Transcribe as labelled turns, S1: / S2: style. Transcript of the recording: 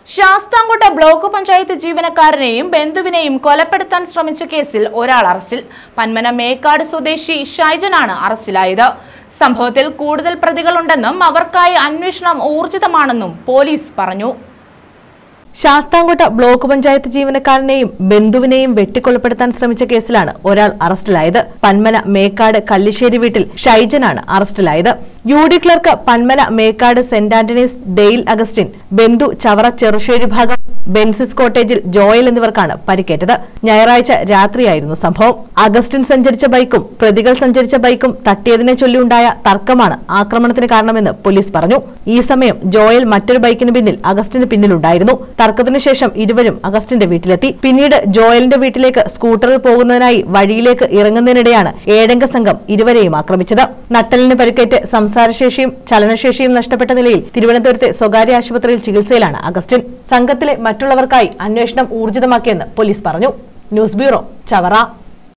S1: Sasthamkotta block panchayat ജീവനക്കാരനെയും ബന്ധുവിനെയും കൊലപ്പെടുത്താൻ ശ്രമിച്ച കേസിൽ ഒരാൾ അറസ്റ്റിൽ പന്മന മേക്കാട് സ്വദേശി ഷൈജനാണ് അറസ്റ്റിലായത് സംഭവത്തിൽ കൂടുതൽ പ്രതികളുണ്ടെന്നും അവർക്കായി അന്വേഷണം ഊർജിതമാണെന്നും പോലീസ് പറഞ്ഞു
S2: ശാസ്താംകോട്ട ബ്ലോക്ക് പഞ്ചായത്ത് ജീവനക്കാരനെയും ബന്ധുവിനെയും വെട്ടിക്കൊലപ്പെടുത്താൻ ശ്രമിച്ച കേസിലാണ് ഒരാൾ അറസ്റ്റിലായത് പന്മന മേക്കാട് കല്ലിശ്ശേരി വീട്ടിൽ ഷൈജനാണ് അറസ്റ്റിലായത് U D clerk Panmana Mekkad Saint Antony's Dale Augustine ബന്ധു ചവറ ചെറുശ്ശേരി ഭാഗം ബെൻസിസ് കോട്ടേജിൽ ജോയൽ എന്നിവർക്കാണ് പരിക്കേറ്റത് ഞായറാഴ്ച രാത്രിയായിരുന്നു സംഭവം അഗസ്റ്റിൻ സഞ്ചരിച്ച ബൈക്കും പ്രതികൾ സഞ്ചരിച്ച ബൈക്കും തട്ടിയതിനെ ചൊല്ലിയുണ്ടായ തർക്കമാണ് ആക്രമണത്തിന് കാരണമെന്ന് പോലീസ് പറഞ്ഞു ഈ സമയം ജോയൽ മറ്റൊരു ബൈക്കിന് പിന്നിൽ അഗസ്റ്റിന് പിന്നിലുണ്ടായിരുന്നു തർക്കത്തിന് ശേഷം ഇരുവരും അഗസ്റ്റിന്റെ വീട്ടിലെത്തി പിന്നീട് ജോയലിന്റെ വീട്ടിലേക്ക് സ്കൂട്ടറിൽ പോകുന്നതിനായി വഴിയിലേക്ക് ഇറങ്ങുന്നതിനിടെയാണ് ഏഴംഗ സംഘം ഇരുവരെയും ആക്രമിച്ചത് നട്ടലിന് പരിക്കേറ്റ് സംസാരശേഷിയും ചലനശേഷിയും നഷ്ടപ്പെട്ട നിലയിൽ തിരുവനന്തപുരത്തെ സ്വകാര്യ ആശുപത്രിയിൽ ചികിത്സയിലാണ് അഗസ്റ്റിൻ സംഘത്തിലെ മറ്റുള്ളവർക്കായി അന്വേഷണം ഊർജിതമാക്കിയെന്ന് പോലീസ് പറഞ്ഞു ന്യൂസ് ബ്യൂറോ ചവറ